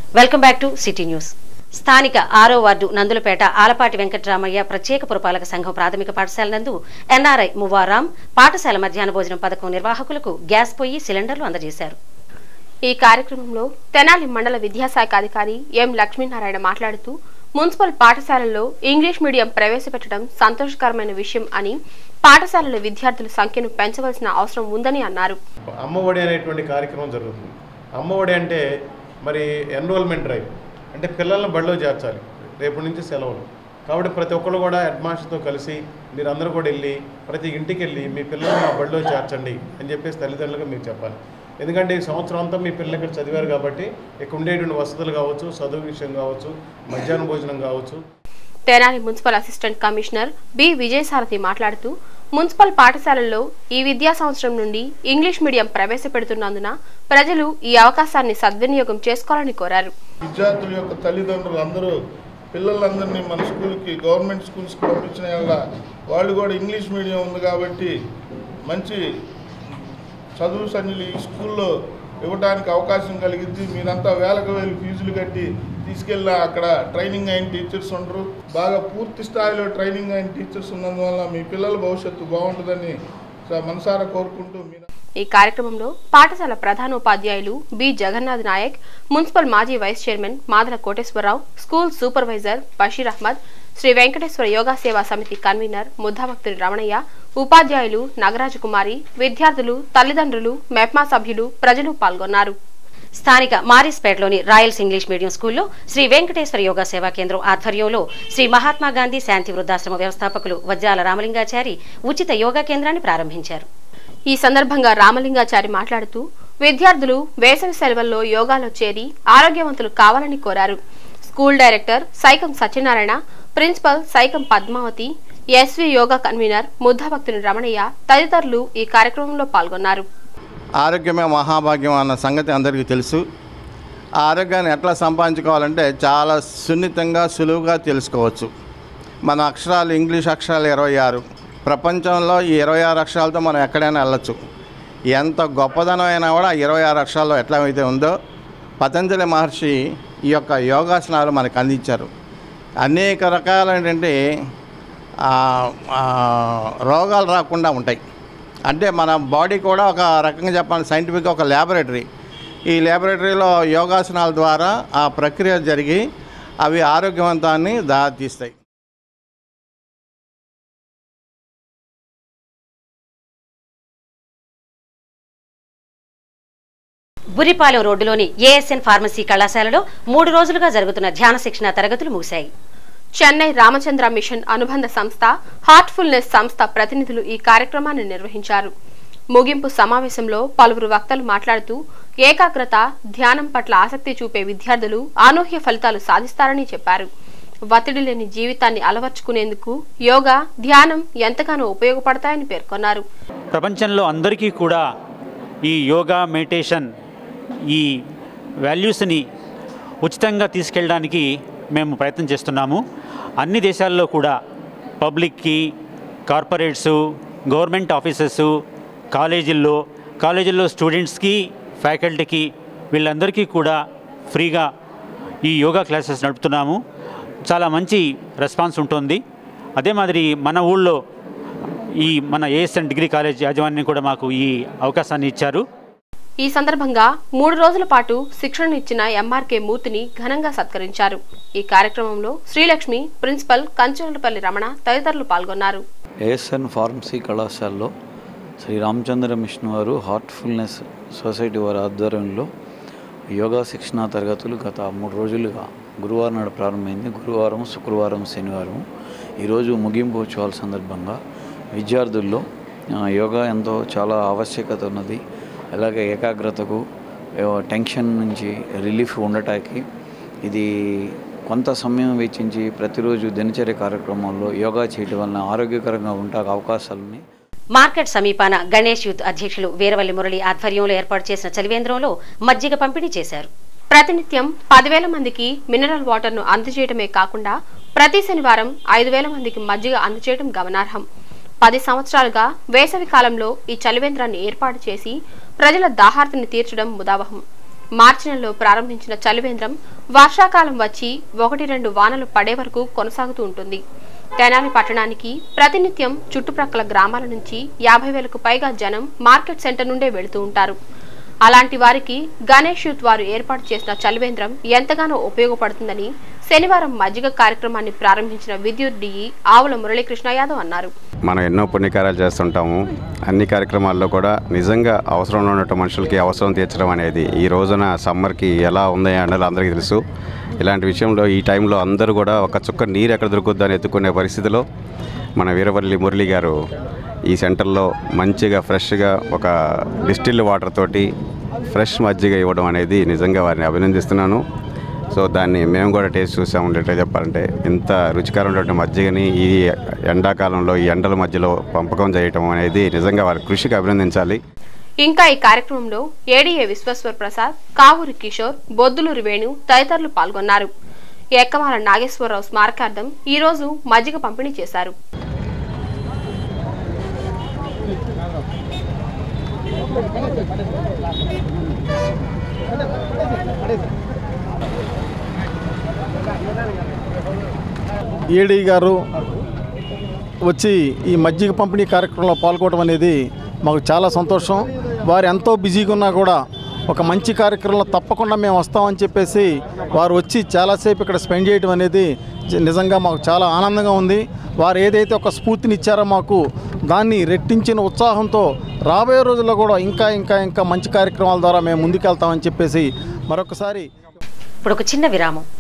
welcome back to city news స్థానిక ఆరో ward Nandulapeta Alapati Venkataramayya ప్రత్యేక పురపాలక సంఘం ప్రాథమిక పాఠశాల నందు ఎన్ఆర్ఐ మువారాం పాఠశాల మధ్యాహ్న భోజనం పథకం నిర్వాహకులకు గ్యాస్ పొయ్యి సిలిండర్లు అందజేశారు ఈ కార్యక్రమంలో తెనాలి మండల విద్యాశాఖ అధికారి ఎం లక్ష్మీనారాయణ మాట్లాడుతూ మున్సిపల్ పాఠశాలల్లో ఇంగ్లీష్ మీడియం ప్రవేశపెట్టడం సంతోషకరమైన విషయం అని పాఠశాలల విద్యార్థుల సంఖ్యను పెంచవలసిన అవసరం ఉందని అన్నారు అమ్మఒడి అనేటువంటి కార్యక్రమం జరుగుతుంది అమ్మఒడి అంటే మరి ఎన్రోల్మెంట్ డ్రైవ్ అంటే పిల్లల్ని బడిలో చేర్చాలి రేపటి నుంచి సెలవులు కాబట్టి ప్రతి ఒక్కరు కూడా హెడ్ మాస్టర్తో కలిసి మీరు అందరూ కూడా వెళ్ళి ప్రతి ఇంటికి వెళ్ళి మీ పిల్లల్ని మా బడిలో చేర్చండి అని చెప్పేసి తల్లిదండ్రులుగా మీకు చెప్పాలి ఎందుకంటే ఈ సంవత్సరం అంతా మీ పిల్లలు ఇక్కడ చదివారు కాబట్టి ఇక్కడ ఉండేటువంటి వసతులు కావచ్చు చదువు విషయం కావచ్చు మధ్యాహ్న భోజనం కావచ్చు Tenali municipal assistant commissioner B Vijayasarathi మాట్లాడుతూ మున్సిపల్ పాఠశాలల్లో ఈ విద్యా సంవత్సరం నుండి ఇంగ్లీష్ మీడియం ప్రవేశపెడుతున్నందున ప్రజలు ఈ అవకాశాన్ని సద్వినియోగం చేసుకోవాలని కోరారు విద్యార్థుల యొక్క తల్లిదండ్రులు అందరూ పిల్లలందరినీ మన స్కూల్కి గవర్నమెంట్ స్కూల్స్కి పంపించిన వల్ల వాళ్ళు కూడా ఇంగ్లీష్ మీడియం ఉంది కాబట్టి మంచి చదువు సన్నిలు ఈ స్కూల్లో ఇవ్వడానికి అవకాశం కలిగింది మీరంతా వేలకు వేలు ఫీజులు కట్టి తీసుకెళ్ళిన అక్కడ ట్రైనింగ్ అయిన టీచర్స్ ఉండరు బాగా పూర్తి స్థాయిలో ట్రైనింగ్ అయిన టీచర్స్ ఉన్నందువల్ల మీ పిల్లల భవిష్యత్తు బాగుంటుందని స- మనసారా కోరుకుంటూ మీరు ఈ కార్యక్రమంలో పాఠశాల ప్రధానోపాధ్యాయులు బి జగన్నాథ్ నాయక్ మున్సిపల్ మాజీ vice chairman Madala Koteswararao school supervisor Basheer Ahmed Sri Venkateswara Yoga Seva Samiti convener Muddabhaktuni Ramanaiah ఉపాధ్యాయులు నాగరాజు కుమారి విద్యార్థులు తల్లిదండ్రులు మెప్మా సభ్యులు ప్రజలు పాల్గొన్నారు స్థానిక మారిస్పేటలోని రాయల్స్ ఇంగ్లీష్ మీడియం స్కూల్లో శ్రీ వెంకటేశ్వర యోగా సేవా కేంద్రం ఆధ్వర్యంలో శ్రీ మహాత్మా గాంధీ శాంతి వృద్ధాశ్రమ వ్యవస్థాపకులు వజ్రాల రామలింగాచారి ఉచిత యోగా కేంద్రాన్ని ప్రారంభించారు ఈ సందర్భంగా రామలింగాచారి మాట్లాడుతూ విద్యార్థులు వేసవి సెలవుల్లో యోగాలో చేరి ఆరోగ్యవంతులు కావాలని కోరారు school director Saikam Satyanarayana principal Saikam Padmavathi SV Yoga convener Muddabhaktuni Ramanaiah తదితరులు ఈ కార్యక్రమంలో పాల్గొన్నారు ఆరోగ్యమే మహాభాగ్యం అన్న సంగతి అందరికీ తెలుసు ఆ ఆరోగ్యాన్ని ఎట్లా సంపాదించుకోవాలంటే చాలా సున్నితంగా సులువుగా తెలుసుకోవచ్చు మన అక్షరాలు ఇంగ్లీష్ అక్షరాలు ఇరవై ఆరు ప్రపంచంలో ఈ ఇరవై ఆరు అక్షరాలతో మనం ఎక్కడైనా వెళ్ళొచ్చు ఎంత గొప్పదనం అయినా కూడా ఆ ఇరవై ఆరు అక్షరాల్లో ఎట్లా అయితే ఉందో పతంజలి మహర్షి ఈ యొక్క యోగాసనాలు మనకు అందించారు అనేక రకాలైనటువంటి ఆ, ఆ, రోగాలు రాకుండా ఉంటాయి అంటే మన బాడీ కూడా ఒక రకంగా చెప్పాలి సైంటిఫిక్గా ఒక ల్యాబొరేటరీ ఈ ల్యాబొరేటరీలో యోగాసనాల ద్వారా ఆ ప్రక్రియ జరిగి అవి ఆరోగ్యవంతాన్ని దారితీస్తాయి బురిపాలెం రోడ్డులోని ఏఎస్ఎన్ ఫార్మసీ కళాశాలలో మూడు రోజులుగా జరుగుతున్న ధ్యాన శిక్షణ తరగతులు ముగిశాయి చెన్నై రామచంద్ర మిషన్ అనుబంధ సంస్థ హార్ట్ఫుల్నెస్ సంస్థ ప్రతినిధులు ఈ కార్యక్రమాన్ని నిర్వహించారు ముగింపు సమావేశంలో పలువురు వక్తలు మాట్లాడుతూ ఏకాగ్రత ధ్యానం పట్ల ఆసక్తి చూపే విద్యార్థులు అనూహ్య ఫలితాలు సాధిస్తారని చెప్పారు ఒత్తిడి లేని జీవితాన్ని అలవర్చుకునేందుకు యోగా ధ్యానం ఎంతగానో ఉపయోగపడతాయని పేర్కొన్నారు ప్రపంచంలో అందరికీ కూడా ఈ యోగా మెడిటేషన్ ఈ వాల్యూస్ని ఉచితంగా తీసుకెళ్ళడానికి మేము ప్రయత్నం చేస్తున్నాము అన్ని దేశాల్లో కూడా పబ్లిక్కి కార్పొరేట్సు గవర్నమెంట్ ఆఫీసెస్ కాలేజీల్లో కాలేజీల్లో స్టూడెంట్స్కి ఫ్యాకల్టీకి వీళ్ళందరికీ కూడా ఫ్రీగా ఈ యోగా క్లాసెస్ నడుపుతున్నాము చాలా మంచి రెస్పాన్స్ ఉంటుంది అదే మాదిరి మన ఊళ్ళో ఈ మన ఏఎస్ఎన్ డిగ్రీ కాలేజ్ యాజమాన్యం కూడా మాకు ఈ అవకాశాన్ని ఇచ్చారు ఈ సందర్భంగా మూడు రోజుల పాటు శిక్షణనిచ్చిన ఎంఆర్కే మూర్తిని ఘనంగా సత్కరించారు ఈ కార్యక్రమంలో శ్రీలక్ష్మి ప్రిన్సిపల్ కంచులపల్లి రమణ తదితరులు పాల్గొన్నారు ఏఎస్ఎన్ ఫార్మసీ కళాశాలలో శ్రీ రామచంద్ర మిషన్ వారు హార్ట్ఫుల్నెస్ సొసైటీ వారి ఆధ్వర్యంలో యోగా శిక్షణా తరగతులు గత మూడు రోజులుగా గురువారం నాడు ప్రారంభమైంది గురువారం శుక్రవారం శనివారం ఈరోజు ముగింపు ఉత్సవాల సందర్భంగా విద్యార్థుల్లో ఆ, యోగా ఎంతో చాలా ఆవశ్యకత ఉన్నది అలాగే ఏకాగ్రతకు ఏ, టెన్షన్ నుంచి రిలీఫ్ ఉండటానికి ఇది కొంత సమయం వెచ్చించి ప్రతిరోజు దినచర్య కార్యక్రమాల్లో యోగా చేయడం వలన ఆరోగ్యకరంగా ఉంటాక అవకాశాలని మార్కెట్ సమీపాన గణేష్ యూత్ అధ్యక్షులు వీరవల్లి మురళి ఆధ్వర్యంలో ఏర్పాటు చేసిన చలివేంద్రంలో మజ్జిగ పంపిణీ చేశారు ప్రతినిత్యం పదివేల మందికి మినరల్ వాటర్ ను అందజేయడమే కాకుండా ప్రతి శనివారం ఐదు వేల మందికి మజ్జిగ అందజేయడం గమనార్హం పది సంవత్సరాలుగా వేసవి కాలంలో ఈ చలివేంద్రాన్ని ఏర్పాటు చేసి ప్రజల దాహార్తిని తీర్చడం ముదావహం మార్చి నెలలో ప్రారంభించిన చలివేంద్రం వర్షాకాలం వచ్చి ఒకటి రెండు వానలు పడే వరకు కొనసాగుతూ ఉంటుంది తెనాలి పట్టణానికి ప్రతినిత్యం చుట్టుప్రక్కల గ్రామాల నుంచి యాభై వేలకు పైగా జనం మార్కెట్ సెంటర్ నుండే వెళుతూ ఉంటారు అలాంటి వారికి గణేష్ యూత్ వారు ఏర్పాటు చేసిన చలివేంద్రం ఎంతగానో ఉపయోగపడుతుందని శనివారం మజ్జిగ కార్యక్రమాన్ని ప్రారంభించిన విద్యుత్ డిఈ ఆవుల మురళీకృష్ణ యాదవ్ అన్నారు మనం ఎన్నో పుణ్యకార్యాలు చేస్తుంటాము అన్ని కార్యక్రమాల్లో కూడా నిజంగా అవసరంలో ఉన్న మనుషులకి అవసరం తీర్చడం అనేది ఈ రోజున సమ్మర్కి ఎలా ఉంది అన్నది అందరికీ తెలుసు ఇలాంటి విషయంలో ఈ టైంలో అందరూ కూడా ఒక చుక్క నీరు ఎక్కడ దొరుకుద్దని ఎత్తుకునే పరిస్థితిలో మన వీరవల్లి మురళి గారు ఈ సెంటర్లో మంచిగా ఫ్రెష్గా ఒక డిస్టిల్ వాటర్ తోటి ఫ్రెష్ మజ్జిగ ఇవ్వడం అనేది నిజంగా వారిని అభినందిస్తున్నాను సో దాన్ని మేము కూడా టేస్ట్ చూసాము ఎట్లా చెప్పాలంటే ఇంత రుచికరమైనటువంటి మజ్జిగని ఈ ఎండాకాలంలో ఈ ఎండల మధ్యలో పంపకం చేయటం అనేది నిజంగా వారి కృషికి అభినందించాలి ఇంకా ఈ కార్యక్రమంలో ఏడీఏ విశ్వేశ్వర్ ప్రసాద్ కావూరి కిషోర్ బొద్దులూరి వేణు తదితరులు పాల్గొన్నారు ఎక్కమాల నాగేశ్వరరావు స్మారకార్థం ఈ రోజు మజ్జిగ పంపిణీ చేశారు ఏడీ గారు వచ్చి ఈ మజ్జిగ పంపిణీ కార్యక్రమంలో పాల్గొనడం అనేది మాకు చాలా సంతోషం వారు ఎంతో బిజీగా ఉన్నా కూడా ఒక మంచి కార్యక్రమంలో తప్పకుండా మేము వస్తామని చెప్పేసి వారు వచ్చి చాలాసేపు ఇక్కడ స్పెండ్ చేయడం అనేది జ- నిజంగా మాకు చాలా ఆనందంగా ఉంది వారు ఏదైతే ఒక స్ఫూర్తిని ఇచ్చారో మాకు దాన్ని రెట్టించిన ఉత్సాహంతో రాబోయే రోజుల్లో కూడా ఇంకా ఇంకా ఇంకా మంచి కార్యక్రమాల ద్వారా మేము ముందుకెళ్తామని చెప్పేసి మరొకసారి ఇప్పుడు ఒక చిన్న విరామం